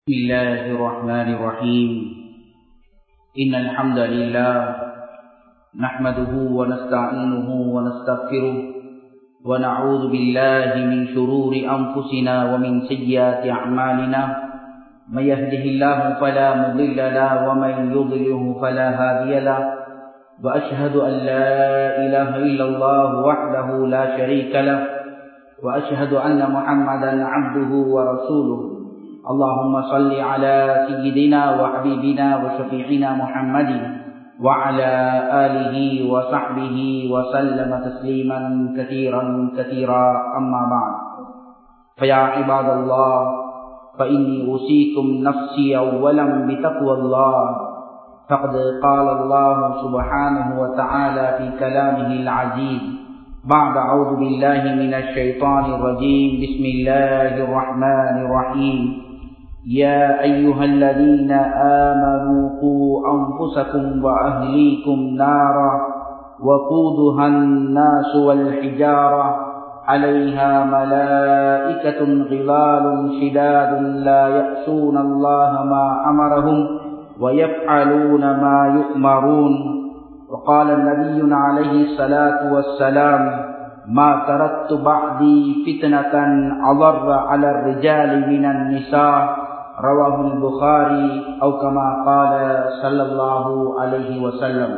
بسم الله الرحمن الرحيم إن الحمد لله نحمده ونستعينه ونستغفره ونعوذ بالله من شرور أنفسنا ومن سيئات أعمالنا من يهده الله فلا مضل له ومن يضله فلا هادي له وأشهد أن لا إله إلا الله وحده لا شريك له وأشهد أن محمدا عبده ورسوله اللهم صل على سيدنا وحبيبنا وشفيعنا محمد وعلى آله وصحبه وسلم تسليما كثيرا كثيرا أما بعد فيا عباد الله فإني أوصيكم نفسي أولا بتقوى الله فقد قال الله سبحانه وتعالى في كلامه العزيز بعد أعوذ بالله من الشيطان الرجيم بسم الله الرحمن الرحيم يا أيها الذين آمنوا قوا أنفسكم وأهليكم نارا وقودها الناس والحجارة عليها ملائكة غلال شداد لا يأسون الله ما أمرهم ويفعلون ما يؤمرون وقال النبي عليه الصلاة والسلام ما تركت بعدي فتنة أضر على الرجال من النساء رواه البخاري أو كما قال صلى الله عليه وسلم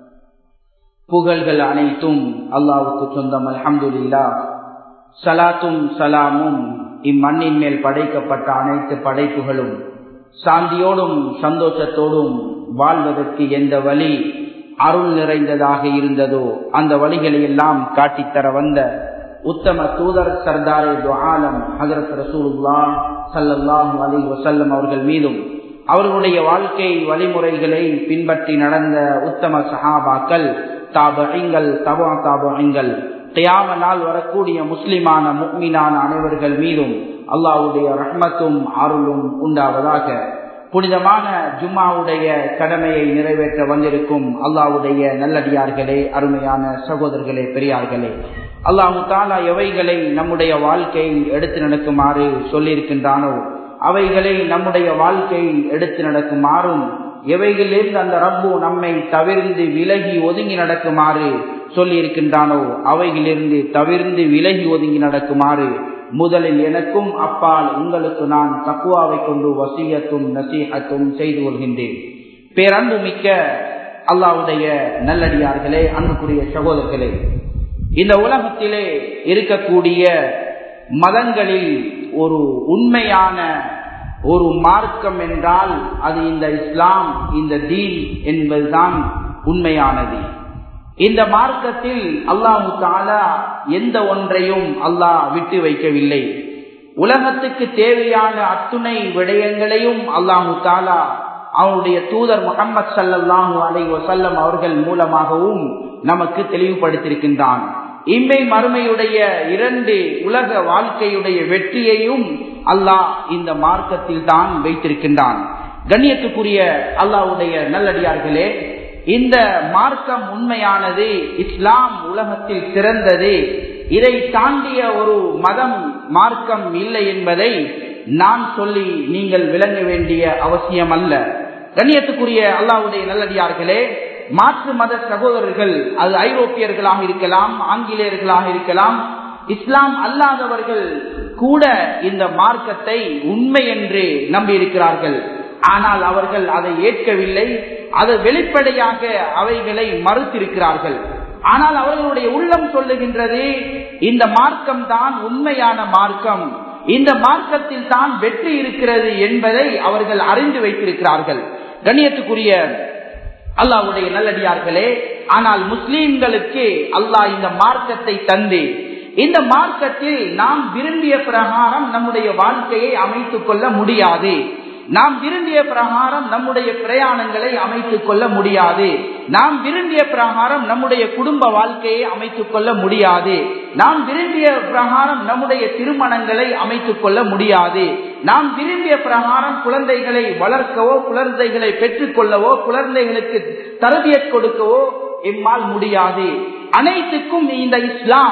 புகழ்கள் அனைத்தும் அல்லாவுக்கு சொந்தம் அல்ஹம்துலில்லா சலாத்தும் சலாமும் இம்மண்ணின் மேல் படைக்கப்பட்ட அனைத்து படைப்புகளும் சாந்தியோடும் சந்தோஷத்தோடும் வாழ்வதற்கு எந்த வழி அருள் நிறைந்ததாக இருந்ததோ அந்த வழிகளை எல்லாம் காட்டித்தர வந்த உத்தம தூதர் சர்தாரே துஆலம் ஹசரத் ரசூலுல்லா சல்லல்லாஹு அலி வசல்லம் அவர்கள் மீதும் அவர்களுடைய வாழ்க்கை வழிமுறைகளை பின்பற்றி நடந்த உத்தம சஹாபாக்கள் தாபங்கள் தபா தாபங்கள் கியாம நாள் வரக்கூடிய முஸ்லிமான முக்மினான அனைவர்கள் மீதும் அல்லாவுடைய ரஹ்மத்தும் அருளும் உண்டாவதாக புனிதமான ஜும்மாவுடைய கடமையை நிறைவேற்ற வந்திருக்கும் அல்லாவுடைய நல்லடியார்களே அருமையான சகோதரர்களே பெரியார்களே அல்லாஹு தாலா எவைகளை நம்முடைய வாழ்க்கையை எடுத்து நடக்குமாறு சொல்லியிருக்கின்றானோ அவைகளை நம்முடைய வாழ்க்கையை எடுத்து நடக்குமாறும் எவைகளிலிருந்து அந்த ரப்பு நம்மை தவிர்ந்து விலகி ஒதுங்கி நடக்குமாறு சொல்லி இருக்கின்றானோ அவைகளிலிருந்து தவிர்ந்து விலகி ஒதுங்கி நடக்குமாறு முதலில் எனக்கும் அப்பால் உங்களுக்கு நான் தக்குவாவை கொண்டு வசியத்தும் நசீகத்தும் செய்து கொள்கின்றேன் பேரன்பு மிக்க அல்லாவுடைய நல்லடியார்களே அன்புக்குரிய சகோதரர்களே இந்த உலகத்திலே இருக்கக்கூடிய மதங்களில் ஒரு உண்மையான ஒரு மார்க்கம் என்றால் அது இந்த இஸ்லாம் இந்த தீன் என்பதுதான் உண்மையானது இந்த மார்க்கத்தில் அல்லாஹு தாலா எந்த ஒன்றையும் அல்லாஹ் விட்டு வைக்கவில்லை உலகத்துக்கு தேவையான அத்துணை விடயங்களையும் அல்லாஹு தாலா அவனுடைய தூதர் முகமது சல்லாஹூ அலை வசல்லம் அவர்கள் மூலமாகவும் நமக்கு தெளிவுபடுத்தியிருக்கின்றான் இம்மை மறுமையுடைய இரண்டு உலக வாழ்க்கையுடைய வெற்றியையும் அல்லாஹ் இந்த மார்க்கத்தில் தான் வைத்திருக்கின்றான் கண்ணியத்துக்குரிய அல்லாவுடைய நல்லடியார்களே இந்த மார்க்கம் உண்மையானது இஸ்லாம் உலகத்தில் சிறந்தது இதை தாண்டிய ஒரு மதம் மார்க்கம் இல்லை என்பதை நான் சொல்லி நீங்கள் விளங்க வேண்டிய அவசியம் அல்ல கண்ணியத்துக்குரிய அல்லாவுடைய நல்லடியார்களே மாற்று மத சகோதரர்கள் அது ஐரோப்பியர்களாக இருக்கலாம் ஆங்கிலேயர்களாக இருக்கலாம் இஸ்லாம் அல்லாதவர்கள் கூட இந்த மார்க்கத்தை உண்மை என்று நம்பியிருக்கிறார்கள் ஆனால் அவர்கள் அதை ஏற்கவில்லை அது வெளிப்படையாக அவைகளை மறுத்திருக்கிறார்கள் ஆனால் அவர்களுடைய உள்ளம் சொல்லுகின்றது இந்த மார்க்கம் தான் உண்மையான மார்க்கம் இந்த மார்க்கத்தில் தான் வெற்றி இருக்கிறது என்பதை அவர்கள் அறிந்து வைத்திருக்கிறார்கள் கண்ணியத்துக்குரிய அல்லாவுடைய நல்லடியார்களே ஆனால் முஸ்லீம்களுக்கு அல்லாஹ் இந்த மார்க்கத்தை தந்து இந்த மார்க்கத்தில் நாம் விரும்பிய பிரகாரம் நம்முடைய வாழ்க்கையை அமைத்துக் கொள்ள முடியாது நாம் விரும்பிய பிரகாரம் நம்முடைய பிரயாணங்களை அமைத்துக் கொள்ள முடியாது நாம் விரும்பிய பிரகாரம் நம்முடைய குடும்ப வாழ்க்கையை அமைத்துக் கொள்ள முடியாது நாம் விரும்பிய பிரகாரம் நம்முடைய திருமணங்களை அமைத்துக் கொள்ள முடியாது நாம் விரும்பிய பிரகாரம் குழந்தைகளை வளர்க்கவோ குழந்தைகளை பெற்றுக் கொள்ளவோ குழந்தைகளுக்கு தரபியத் கொடுக்கவோ எம்மால் முடியாது அனைத்துக்கும் இந்த இஸ்லாம்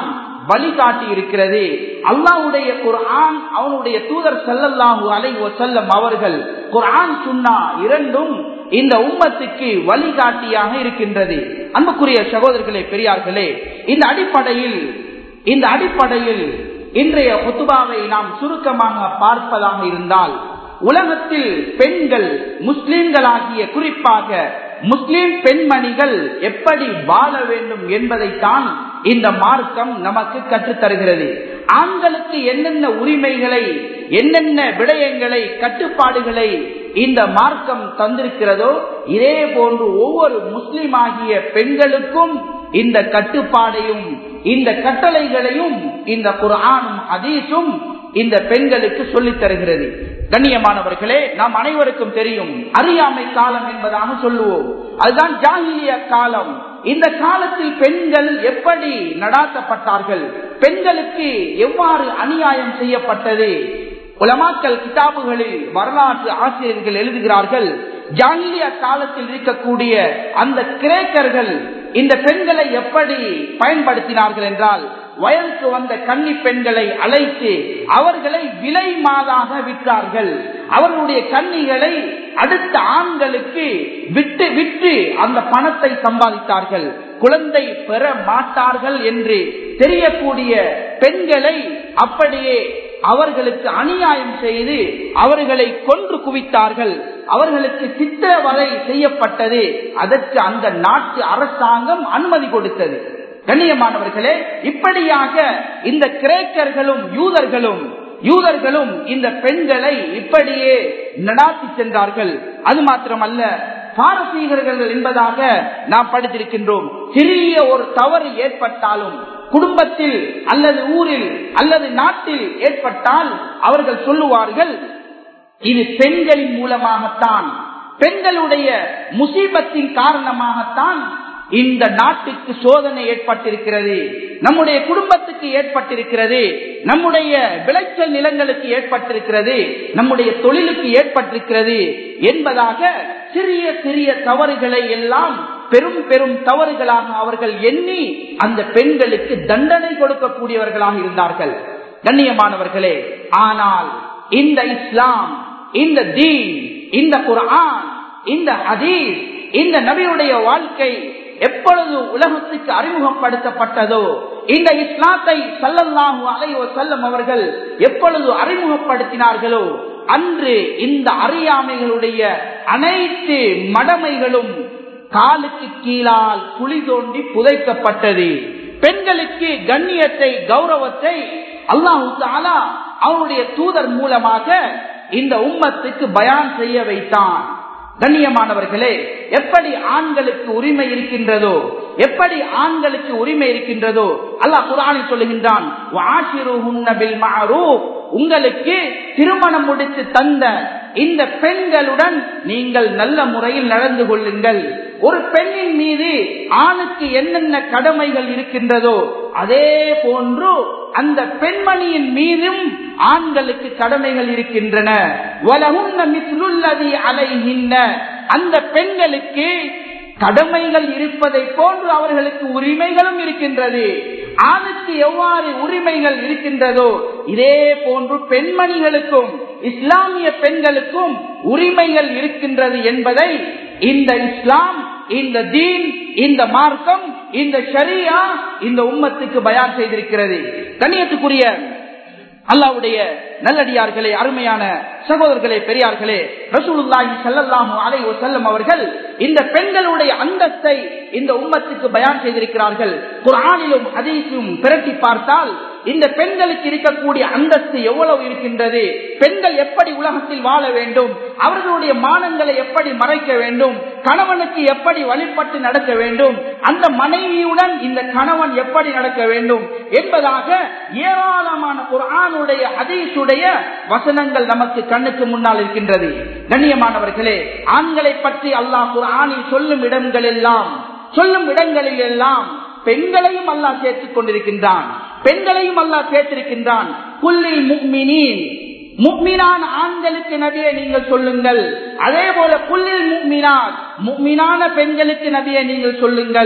வழிகாட்டி இருக்கிறது அல்லாஹ்வுடைய குர்ஆன் அவனுடைய தூதர் ஸல்லல்லாஹு அலைஹி வஸல்லம் அவர்கள் குர்ஆன் சுன்னா இரண்டும் இந்த உம்மத்துக்கு வழிகாட்டியாக இருக்கின்றது அன்புக்குரிய சகோதரர்களே பெரியார்களே இந்த அடிப்படையில் இந்த அடிப்படையில் இன்றைய குத்துபாவை நாம் சுருக்கமாக பார்ப்பதாக இருந்தால் உலகத்தில் பெண்கள் முஸ்லிம்களாகிய குறிப்பாக முஸ்லிம் பெண்மணிகள் எப்படி வாழ வேண்டும் என்பதைத்தான் இந்த மார்க்கம் நமக்கு கற்றுத்தருகிறது ஆண்களுக்கு என்னென்ன உரிமைகளை என்னென்ன விடயங்களை கட்டுப்பாடுகளை இந்த மார்க்கம் தந்திருக்கிறதோ இதே போன்று ஒவ்வொரு முஸ்லிம் ஆகிய பெண்களுக்கும் இந்த கட்டுப்பாடையும் இந்த கட்டளைகளையும் இந்த குரானும் அதீசும் இந்த பெண்களுக்கு சொல்லித் தருகிறது கண்ணியமானவர்களே நாம் அனைவருக்கும் தெரியும் அறியாமை காலம் என்பதாக சொல்லுவோம் அதுதான் ஜாகிலிய காலம் இந்த காலத்தில் பெண்கள் எப்படி நடாத்தப்பட்டார்கள் பெண்களுக்கு எவ்வாறு அநியாயம் செய்யப்பட்டது உலமாக்கல் கிதாபுகளில் வரலாற்று ஆசிரியர்கள் எழுதுகிறார்கள் ஜாங்கிலிய காலத்தில் இருக்கக்கூடிய அந்த கிரேக்கர்கள் இந்த பெண்களை எப்படி பயன்படுத்தினார்கள் என்றால் வயதுக்கு வந்த கன்னி பெண்களை அழைத்து அவர்களை விலை மாதாக விற்றார்கள் அவர்களுடைய கன்னிகளை அடுத்த ஆண்களுக்கு விட்டு விட்டு அந்த பணத்தை சம்பாதித்தார்கள் குழந்தை பெற மாட்டார்கள் என்று தெரியக்கூடிய பெண்களை அப்படியே அவர்களுக்கு அநியாயம் செய்து அவர்களை கொன்று குவித்தார்கள் அவர்களுக்கு சித்திரவதை செய்யப்பட்டது அதற்கு அந்த நாட்டு அரசாங்கம் அனுமதி கொடுத்தது கண்ணியமானவர்களே இப்படியாக இந்த கிரேக்கர்களும் யூதர்களும் யூதர்களும் இந்த பெண்களை இப்படியே நடாத்தி சென்றார்கள் அது மாத்திரமல்ல பாரசீகர்கள் என்பதாக நாம் படித்திருக்கின்றோம் சிறிய ஒரு தவறு ஏற்பட்டாலும் குடும்பத்தில் அல்லது ஊரில் அல்லது நாட்டில் ஏற்பட்டால் அவர்கள் சொல்லுவார்கள் இது பெண்களின் மூலமாகத்தான் பெண்களுடைய முசீபத்தின் காரணமாகத்தான் இந்த நாட்டுக்கு சோதனை ஏற்பட்டிருக்கிறது நம்முடைய குடும்பத்துக்கு ஏற்பட்டிருக்கிறது நம்முடைய விளைச்சல் நிலங்களுக்கு ஏற்பட்டிருக்கிறது நம்முடைய தொழிலுக்கு ஏற்பட்டிருக்கிறது என்பதாக சிறிய சிறிய தவறுகளை எல்லாம் பெரும் பெரும் தவறுகளாக அவர்கள் எண்ணி அந்த பெண்களுக்கு தண்டனை கொடுக்கக்கூடியவர்களாக இருந்தார்கள் கண்ணியமானவர்களே ஆனால் இந்த இஸ்லாம் இந்த தீன் இந்த குர்ஆன் இந்த ஹதீஸ் இந்த நபியுடைய வாழ்க்கை எப்பொழுது உலகத்துக்கு அறிமுகப்படுத்தப்பட்டதோ இந்த இஸ்லாத்தை சல்லல்லாஹு அலைவ செல்லம் அவர்கள் எப்பொழுது அறிமுகப்படுத்தினார்களோ அன்று இந்த அறியாமைகளுடைய அனைத்து மடமைகளும் காலுக்கு கீழால் குழி தோண்டி புதைக்கப்பட்டது பெண்களுக்கு கண்ணியத்தை கௌரவத்தை அல்லாஹு தாலா அவனுடைய தூதர் மூலமாக இந்த உம்மத்துக்கு பயான் செய்ய வைத்தான் கண்ணியமானவர்களே எப்படி ஆண்களுக்கு உரிமை இருக்கின்றதோ எப்படி ஆண்களுக்கு உரிமை இருக்கின்றதோ அல்லாஹ் குரானில் சொல்லுகின்றான் உங்களுக்கு திருமணம் முடித்து தந்த இந்த பெண்களுடன் நீங்கள் நல்ல முறையில் நடந்து கொள்ளுங்கள் ஒரு பெண்ணின் மீது ஆணுக்கு என்னென்ன கடமைகள் இருக்கின்றதோ அதே போன்று அந்த பெண்மணியின் மீதும் ஆண்களுக்கு கடமைகள் இருக்கின்றன அலைகின்ற அந்த பெண்களுக்கு கடமைகள் இருப்பதை போன்று அவர்களுக்கு உரிமைகளும் இருக்கின்றது ஆணுக்கு எவ்வாறு உரிமைகள் இருக்கின்றதோ இதே போன்று பெண்மணிகளுக்கும் இஸ்லாமிய பெண்களுக்கும் உரிமைகள் இருக்கின்றது என்பதை இந்த இஸ்லாம் இந்த தீன் இந்த மார்க்கம் இந்த ஷரியா இந்த உம்மத்துக்கு பயான் செய்திருக்கிறது கண்ணியத்துக்குரிய அல்லாவுடைய நல்லடியார்களே அருமையான சகோதரர்களே பெரியார்களே ரசூலுல்லாஹி ஸல்லல்லாஹு அலைஹி வஸல்லம் அவர்கள் இந்த பெண்களுடைய அந்தஸ்தை இந்த உம்மத்துக்கு பயான் செய்திருக்கிறார்கள் குர்ஆனிலும் ஹதீஸும் பிரட்டி பார்த்தால் இந்த பெண்களுக்கு இருக்கக்கூடிய அந்தஸ்து எவ்வளவு இருக்கின்றது பெண்கள் எப்படி உலகத்தில் வாழ வேண்டும் அவர்களுடைய மானங்களை எப்படி மறைக்க வேண்டும் கணவனுக்கு எப்படி வழிபட்டு நடக்க வேண்டும் அந்த மனைவியுடன் இந்த கணவன் எப்படி நடக்க வேண்டும் என்பதாக ஏராளமான குர்ஆனுடைய ஹதீஸுடைய வசனங்கள் நமக்கு கண்ணுக்கு முன்னால் இருக்கின்றது கண்ணியமானவர்களே ஆண்களை பற்றி அல்லாஹ் குர்ஆனில் சொல்லும் இடங்கள் எல்லாம் சொல்லும் இடங்களில் எல்லாம் பெண்களையும் அல்லாஹ் சேர்த்துக் கொண்டிருக்கின்றான் பெண்களையும் அல்லாஹ் சேர்த்திருக்கின்றான் புல்லில் முக்மினின் முக்மினான ஆண்களுக்கு நபியை நீங்கள் சொல்லுங்கள் அதே போல புல்லில் முக்மினான் முக்மினான பெண்களுக்கு நபியை நீங்கள் சொல்லுங்கள்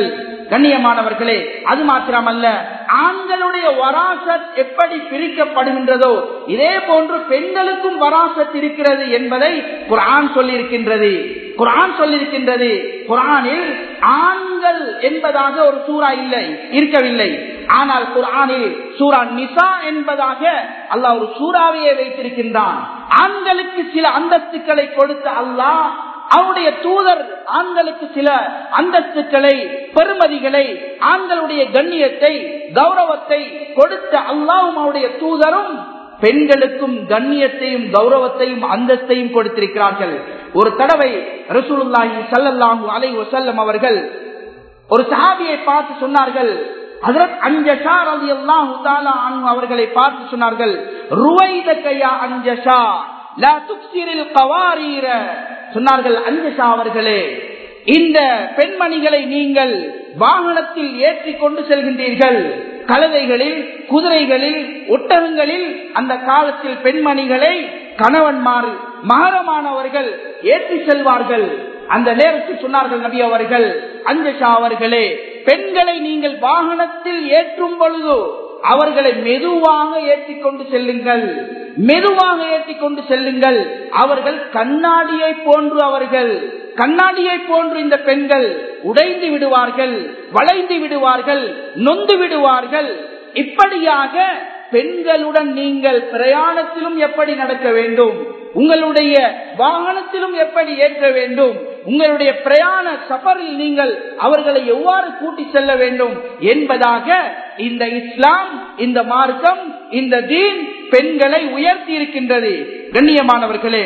கண்ணியமானவர்களே அது மாத்திரமல்ல ஆண்களுடைய வராசத் எப்படி பிரிக்கப்படுகின்றதோ இதே போன்று பெண்களுக்கும் வராசத் இருக்கிறது என்பதை குரான் சொல்லியிருக்கின்றது குரான் சொல்லியிருக்கின்றது குரானில் ஆண்கள் என்பதாக ஒரு சூறா இல்லை இருக்கவில்லை ஆனால் குரானில் சூரா நிசா என்பதாக அல்லாஹ் ஒரு சூறாவையே வைத்திருக்கின்றான் ஆண்களுக்கு சில அந்தஸ்துக்களை கொடுத்த அல்லாஹ் அவருடைய தூதர் ஆண்களுக்கு சில அந்தஸ்துக்களை பெருமதிகளை ஆண்களுடைய கண்ணியத்தை கௌரவத்தை கொடுத்த அல்லாவும் அவருடைய தூதரும் பெண்களுக்கும் கண்ணியத்தையும் கௌரவத்தையும் அந்தஸ்தையும் கொடுத்திருக்கிறார்கள் ஒரு தடவை ரசூலுல்லாஹி சல்லல்லாஹு அலை வசல்லம் அவர்கள் ஒரு சஹாபியை பார்த்து சொன்னார்கள் ஹஜரத் அஞ்சஷா ரலியல்லாஹு தஆலா அன்ஹு அவர்களை பார்த்து சொன்னார்கள் ருவைதகயா அஞ்சஷா லா துக்ஸிரில் கவாரீர சொன்னார்கள் அஞ்சஷா அவர்களே இந்த பெண்மணிகளை நீங்கள் வாகனத்தில் ஏற்றி கொண்டு செல்கின்றீர்கள் கழுதைகளில் குதிரைகளில் ஒட்டகங்களில் அந்த காலத்தில் பெண்மணிகளை கணவன்மார் மகரமானவர்கள் ஏற்றி செல்வார்கள் அந்த நேரத்தில் சொன்னார்கள் நபி அவர்கள் அஞ்சஷா அவர்களே பெண்களை நீங்கள் வாகனத்தில் ஏற்றும் பொழுது அவர்களை மெதுவாக ஏற்றிக் கொண்டு செல்லுங்கள் மெதுவாக ஏற்றிக் கொண்டு செல்லுங்கள் அவர்கள் கண்ணாடியை போன்று அவர்கள் கண்ணாடியை போன்று இந்த பெண்கள் உடைந்து விடுவார்கள் வளைந்து விடுவார்கள் நொந்து விடுவார்கள் இப்படியாக பெண்களுடன் நீங்கள் பிரயாணத்திலும் எப்படி நடக்க வேண்டும் உங்களுடைய வாகனத்திலும் எப்படி ஏற்ற வேண்டும் உங்களுடைய பிரயாண சபரில் நீங்கள் அவர்களை எவ்வாறு கூட்டி செல்ல வேண்டும் என்பதாக இந்த இஸ்லாம் இந்த மார்க்கம் இந்த தீன் பெண்களை உயர்த்தி இருக்கின்றது கண்ணியமானவர்களே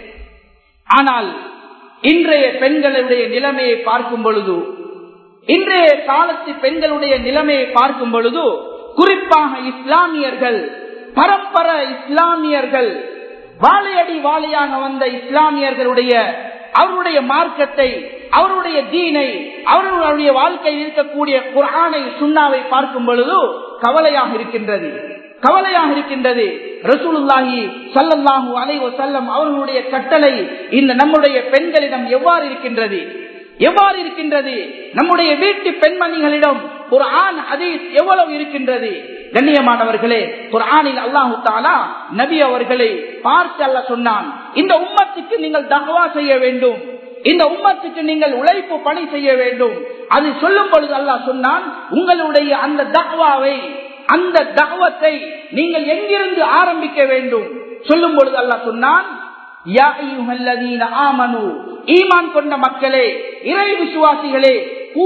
ஆனால் இன்றைய பெண்களுடைய நிலைமையை பார்க்கும் பொழுது இன்றைய காலத்து பெண்களுடைய நிலைமையை பார்க்கும் பொழுது குறிப்பாக இஸ்லாமியர்கள் பரம்பர இஸ்லாமியர்கள் வாழையடி வாழையாக வந்த இஸ்லாமியர்களுடைய அவருடைய மார்க்கத்தை அவருடைய தீனை அவர்களுடைய வாழ்க்கையில் இருக்கக்கூடிய குரானை சுண்ணாவை பார்க்கும் பொழுது கவலையாக இருக்கின்றது கவலையாக இருக்கின்றது ரசூலுல்லாஹி சல்லல்லாஹு அலை செல்லம் அவர்களுடைய கட்டளை இந்த நம்முடைய பெண்களிடம் எவ்வாறு இருக்கின்றது எவ்வாறு இருக்கின்றது நம்முடைய வீட்டு பெண்மணிகளிடம் ஒரு ஆண் ஹதீஸ் எவ்வளவு இருக்கின்றது கண்ணியமானவர்களே ஒரு ஆணில் அல்லாஹு தாலா நபி அவர்களை பார்த்து அல்ல சொன்னான் இந்த உம்மத்துக்கு நீங்கள் தகவா செய்ய வேண்டும் இந்த உம்மத்துக்கு நீங்கள் உழைப்பு பணி செய்ய வேண்டும் அது சொல்லும் பொழுது அல்லாஹ் சொன்னான் உங்களுடைய அந்த தகவாவை அந்த தகவத்தை நீங்கள் எங்கிருந்து ஆரம்பிக்க வேண்டும் சொல்லும் பொழுது அல்லாஹ் சொன்னான் ஈமான் கொண்ட மக்களே இறை விசுவாசிகளே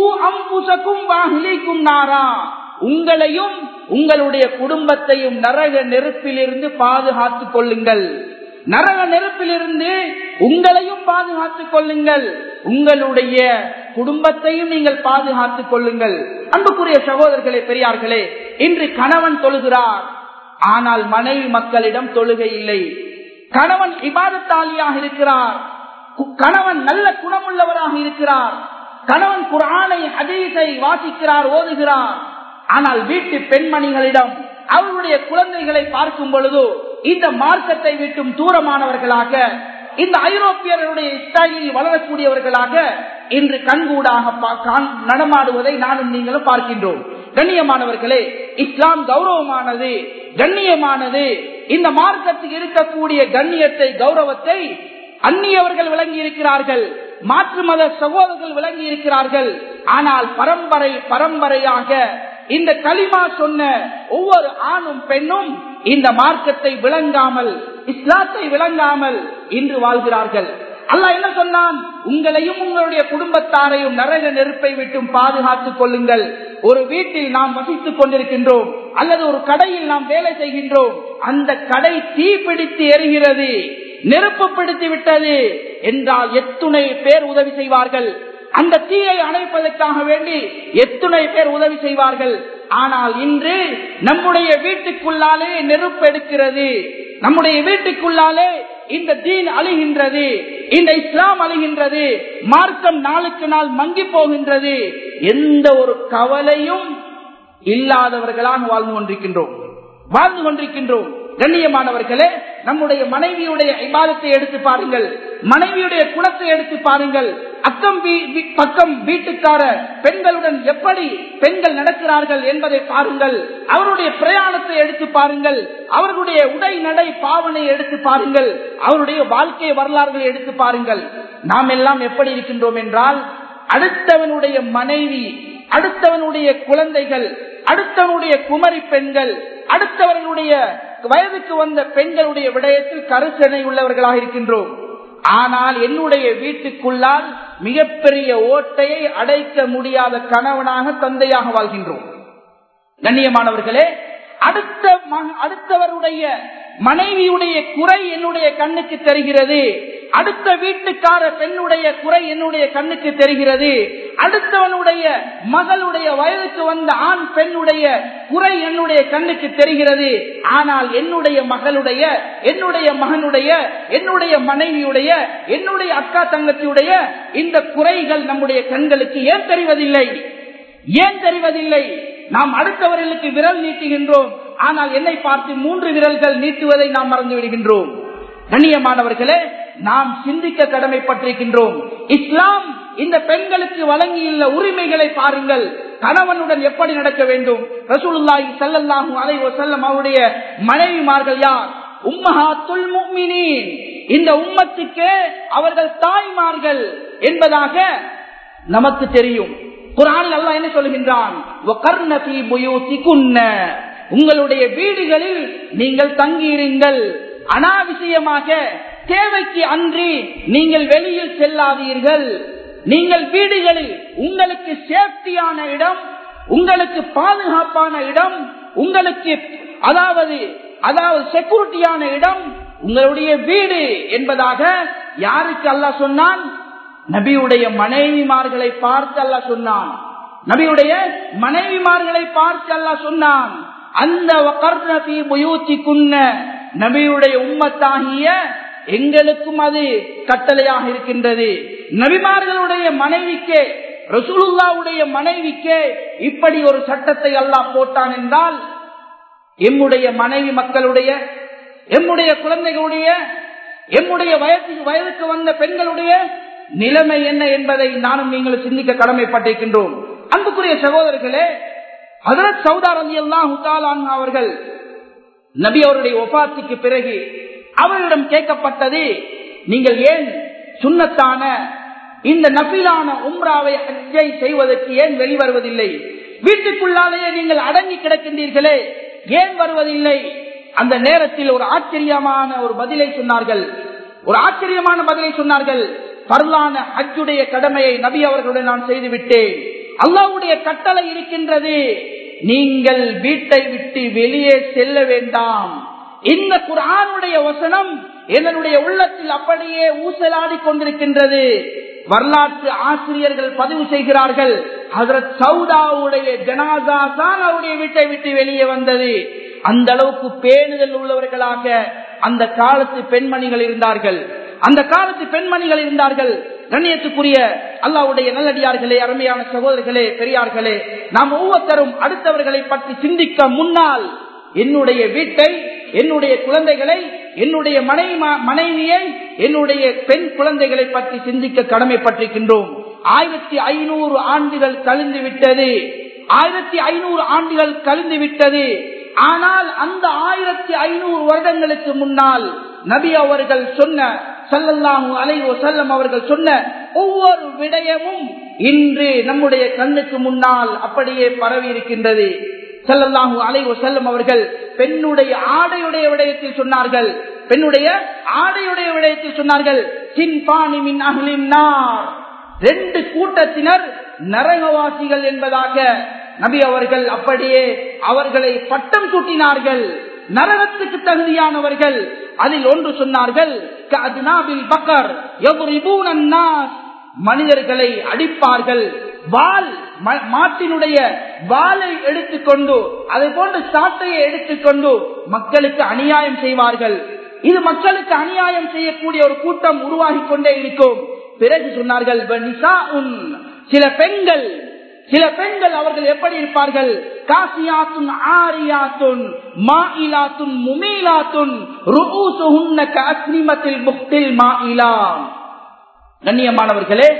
நாரா உங்களையும் உங்களுடைய குடும்பத்தையும் நரக நெருப்பிலிருந்து பாதுகாத்துக் கொள்ளுங்கள் நரக நெருப்பிலிருந்து உங்களையும் பாதுகாத்துக் கொள்ளுங்கள் உங்களுடைய குடும்பத்தையும் நீங்கள் பாதுகாத்துக் கொள்ளுங்கள் அன்புக்குரிய சகோதரர்களே பெரியார்களே இன்று கணவன் தொழுகிறார் ஆனால் மனைவி மக்களிடம் தொழுகை இல்லை கணவன் இபாதத்தாலியாக இருக்கிறார் கணவன் நல்ல குணமுள்ளவராக இருக்கிறார் கணவன் குரானை அதீசை வாசிக்கிறார் ஓதுகிறார் ஆனால் வீட்டு பெண்மணிகளிடம் அவருடைய குழந்தைகளை பார்க்கும் பொழுது இந்த மார்க்கத்தை விட்டும் தூரமானவர்களாக இந்த ஐரோப்பியர்களுடைய ஸ்டைலில் வளரக்கூடியவர்களாக இன்று கண்கூடாக நடமாடுவதை நானும் நீங்களும் பார்க்கின்றோம் கண்ணியமானவர்களே இஸ்லாம் கௌரவமானது கண்ணியமானது இந்த மார்க்கத்தில் இருக்கக்கூடிய கண்ணியத்தை கௌரவத்தை அந்நியவர்கள் விளங்கி இருக்கிறார்கள் மாற்று மத சகோதரர்கள் விளங்கி இருக்கிறார்கள் ஆனால் பரம்பரை பரம்பரையாக இந்த களிமா சொன்ன ஒவ்வொரு ஆணும் பெண்ணும் இந்த மார்க்கத்தை விளங்காமல் இஸ்லாத்தை விளங்காமல் இன்று வாழ்கிறார்கள் அல்லாஹ் என்ன சொன்னான் உங்களையும் உங்களுடைய குடும்பத்தாரையும் நரக நெருப்பை விட்டும் பாதுகாத்துக் கொள்ளுங்கள் ஒரு வீட்டில் நாம் வசித்துக் கொண்டிருக்கின்றோம் அல்லது ஒரு கடையில் நாம் வேலை செய்கின்றோம் அந்த கடை தீ பிடித்து எரிகிறது நெருப்பு பிடித்து விட்டது என்றால் எத்துணை பேர் உதவி செய்வார்கள் அந்த தீயை அணைப்பதற்காக வேண்டி எத்துணை பேர் உதவி செய்வார்கள் ஆனால் இன்று நம்முடைய வீட்டுக்குள்ளாலே நெருப்பு எடுக்கிறது நம்முடைய வீட்டுக்குள்ளாலே இந்த தீன் அழிகின்றது இந்த இஸ்லாம் அழிகின்றது மார்க்கம் நாளுக்கு நாள் மங்கி போகின்றது எந்த ஒரு கவலையும் இல்லாதவர்களாக வாழ்ந்து கொண்டிருக்கின்றோம் வாழ்ந்து கொண்டிருக்கின்றோம் கண்ணியமானவர்களே நம்முடைய மனைவியுடைய இபாதத்தை எடுத்து பாருங்கள் மனைவியுடைய குணத்தை எடுத்து பாருங்கள் அக்கம் வீ- வீ- பக்கம் வீட்டுக்கார பெண்களுடன் எப்படி பெண்கள் நடக்கிறார்கள் என்பதை பாருங்கள் அவருடைய பிரயாணத்தை எடுத்து பாருங்கள் அவர்களுடைய உடை நடை பாவனை எடுத்து பாருங்கள் அவருடைய வாழ்க்கை வரலாறுகளை எடுத்து பாருங்கள் நாம் எல்லாம் எப்படி இருக்கின்றோம் என்றால் அடுத்தவனுடைய மனைவி அடுத்தவனுடைய குழந்தைகள் அடுத்தவனுடைய குமரி பெண்கள் அடுத்தவர்களுடைய வயதுக்கு வந்த பெண்களுடைய விடயத்தில் கருசனை உள்ளவர்களாக இருக்கின்றோம் ஆனால் என்னுடைய வீட்டுக்குள்ளால் மிகப்பெரிய ஓட்டையை அடைக்க முடியாத கணவனாக தந்தையாக வாழ்கின்றோம் கண்ணியமானவர்களே அடுத்த ம- அடுத்தவருடைய மனைவியுடைய குறை என்னுடைய கண்ணுக்கு தெரிகிறது அடுத்த வீட்டுக்கார பெண்ணுடைய குறை என்னுடைய கண்ணுக்கு தெரிகிறது அடுத்தவனுடைய மகளுடைய வயதுக்கு வந்த ஆண் பெண்ணுடைய குறை என்னுடைய கண்ணுக்கு தெரிகிறது ஆனால் என்னுடைய மகளுடைய என்னுடைய மகனுடைய என்னுடைய மனைவியுடைய என்னுடைய அக்கா தங்கச்சியுடைய இந்த குறைகள் நம்முடைய கண்களுக்கு ஏன் தெரிவதில்லை ஏன் தெரிவதில்லை நாம் அடுத்தவர்களுக்கு விரல் நீட்டுகின்றோம் ஆனால் என்னை பார்த்து மூன்று விரல்கள் நீட்டுவதை நாம் மறந்து விடுகின்றோம் கண்ணியமானவர்களே நாம் சிந்திக்க கடமைப்பட்டிருக்கின்றோம் இஸ்லாம் இந்த பெண்களுக்கு வழங்கியுள்ள உரிமைகளை பாருங்கள் கணவனுடன் எப்படி நடக்க வேண்டும் ரசூலுல்லாஹி ஸல்லல்லாஹு அலைஹி வஸல்லம் அவருடைய மனைவிமார்கள் யார் உம்மஹாத்துல் முஃமினீன் இந்த உம்மத்துக்கே அவர்கள் தாய்மார்கள் என்பதாக நமக்கு தெரியும் குரானில் அல்லாஹ் என்ன சொல்கின்றான் "வகர்ன ஃபீ புயூதிகுன்ன." உங்களுடைய வீடுகளில் நீங்கள் தங்கியிருங்கள் அனாவசியமாக தேவைக்கு அன்றி நீங்கள் வெளியில் செல்லாதீர்கள் நீங்கள் வீடுகளில் உங்களுக்கு சேஃப்டியான இடம் உங்களுக்கு பாதுகாப்பான இடம் உங்களுக்கு அதாவது அதாவது செக்யூரிட்டியான இடம் உங்களுடைய வீடு என்பதாக யாருக்கு அல்லாஹ் சொன்னான் நபியுடைய மனைவிமார்களை பார்த்து அல்ல சொன்னான் நபியுடைய மனைவிமார்களை பார்த்து அல்ல சொன்னான் அந்த புயூத்திக்குன்ன நபியுடைய உம்மத்தாகிய எங்களுக்கும் அது கட்டளையாக இருக்கின்றது நபிமார்களுடைய மனைவிக்கே ரசூலுல்லாவுடைய மனைவிக்கே இப்படி ஒரு சட்டத்தை அல்லாஹ் போட்டான் என்றால் எம்முடைய மனைவி மக்களுடைய எம்முடைய குழந்தைகளுடைய எம்முடைய வயதுக்கு வயதுக்கு வந்த பெண்களுடைய நிலைமை என்ன என்பதை நானும் நீங்கள் சிந்திக்க கடமைப்பட்டிருக்கின்றோம் அன்புக்குரிய சகோதரர்களே ஹதரத் சௌதார் அலி அல்லாஹ் அவர்கள் நபி அவருடைய ஒபாத்துக்கு பிறகு அவரிடம் கேட்கப்பட்டது நீங்கள் ஏன் சுண்ணத்தான இந்த நபிலான உம்ராவை ஹஜ்ஜை செய்வதற்கு ஏன் வெளிவருவதில்லை வீட்டுக்குள்ளாலேயே நீங்கள் அடங்கி கிடக்கின்றீர்களே ஏன் வருவதில்லை அந்த நேரத்தில் ஒரு ஆச்சரியமான ஒரு பதிலை சொன்னார்கள் ஒரு ஆச்சரியமான பதிலை சொன்னார்கள் பரலான ஹஜ்ஜுடைய கடமையை நபி அவர்களுடன் நான் செய்து விட்டேன் அல்லாவுடைய கட்டளை இருக்கின்றது நீங்கள் வீட்டை விட்டு வெளியே செல்ல வேண்டாம் இந்த குரானுடைய வசனம் என்னுடைய உள்ளத்தில் அப்படியே ஊசலாடி கொண்டிருக்கின்றது வரலாற்று ஆசிரியர்கள் பதிவு செய்கிறார்கள் ஹசரத் சவுதாவுடைய ஜனாசா தான் அவருடைய வீட்டை விட்டு வெளியே வந்தது அந்த அளவுக்கு பேணுதல் உள்ளவர்களாக அந்த காலத்து பெண்மணிகள் இருந்தார்கள் அந்த காலத்து பெண்மணிகள் இருந்தார்கள் கண்ணியத்துக்குரிய அல்லாவுடைய நல்லடியார்களே அருமையான சகோதரர்களே பெரியார்களே நாம் ஒவ்வொருத்தரும் அடுத்தவர்களை பற்றி சிந்திக்க முன்னால் என்னுடைய வீட்டை என்னுடைய குழந்தைகளை என்னுடைய மனைவி மனைவியை என்னுடைய பெண் குழந்தைகளை பற்றி சிந்திக்க கடமைப்பட்டிருக்கின்றோம் ஆயிரத்தி ஐநூறு ஆண்டுகள் கழிந்து விட்டது ஆயிரத்தி ஐநூறு ஆண்டுகள் கழிந்து விட்டது ஆனால் அந்த ஆயிரத்தி ஐநூறு வருடங்களுக்கு முன்னால் நபி அவர்கள் சொன்ன சல்லல்லாஹு அலைவோ செல்லம் அவர்கள் சொன்ன ஒவ்வொரு விடயமும் இன்று நம்முடைய கண்ணுக்கு முன்னால் அப்படியே பரவி இருக்கின்றது செல்லல்லாஹு அலைவோ செல்லம் அவர்கள் பெண்ணுடைய ஆடையுடைய விடயத்தில் சொன்னார்கள் பெண்ணுடைய ஆடையுடைய விடயத்தில் சொன்னார்கள் சின்பானி மின் அகலின் ரெண்டு கூட்டத்தினர் நரகவாசிகள் என்பதாக நபி அவர்கள் அப்படியே அவர்களை பட்டம் சூட்டினார்கள் நரகத்துக்கு தகுதியானவர்கள் அதில் ஒன்று சொன்னார்கள் பக்கர் மனிதர்களை அடிப்பார்கள் வால் மாட்டினுடைய வாளை எடுத்துக்கொண்டு அதை போன்று சாட்டையை எடுத்துக்கொண்டு மக்களுக்கு அநியாயம் செய்வார்கள் இது மக்களுக்கு அநியாயம் செய்யக்கூடிய ஒரு கூட்டம் உருவாகி கொண்டே இருக்கும் பிறகு சொன்னார்கள் சில பெண்கள் சில பெண்கள் அவர்கள் எப்படி இருப்பார்கள் காசியாத்துன் ஆரியாத்துன் மாயிலாத்துன் முமீலாத்துன் ருஊசுஹுன்ன கஅஸ்னிமத்தில் முக்தில் மாயிலாம் கண்ணியமானவர்களே